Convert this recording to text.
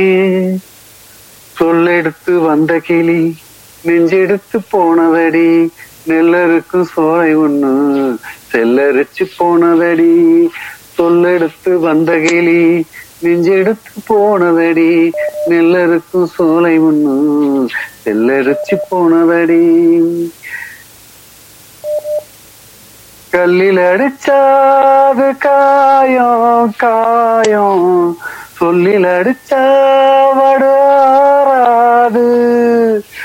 சொல்லெடுத்து வந்த கிளி நெஞ்செடுத்து போனதடி நெல்லருக்கும் சோலை ஒண்ணு செல்லரிச்சு போனதடி சொல்லெடுத்து வந்த கிளி நெஞ்செடுத்து போனதடி நெல்லருக்கும் சோலை ஒண்ணு செல்லரிச்சு போனதடி கல்லில் அடிச்சாது காயம் காயம் சொல்லில் அடிச்சா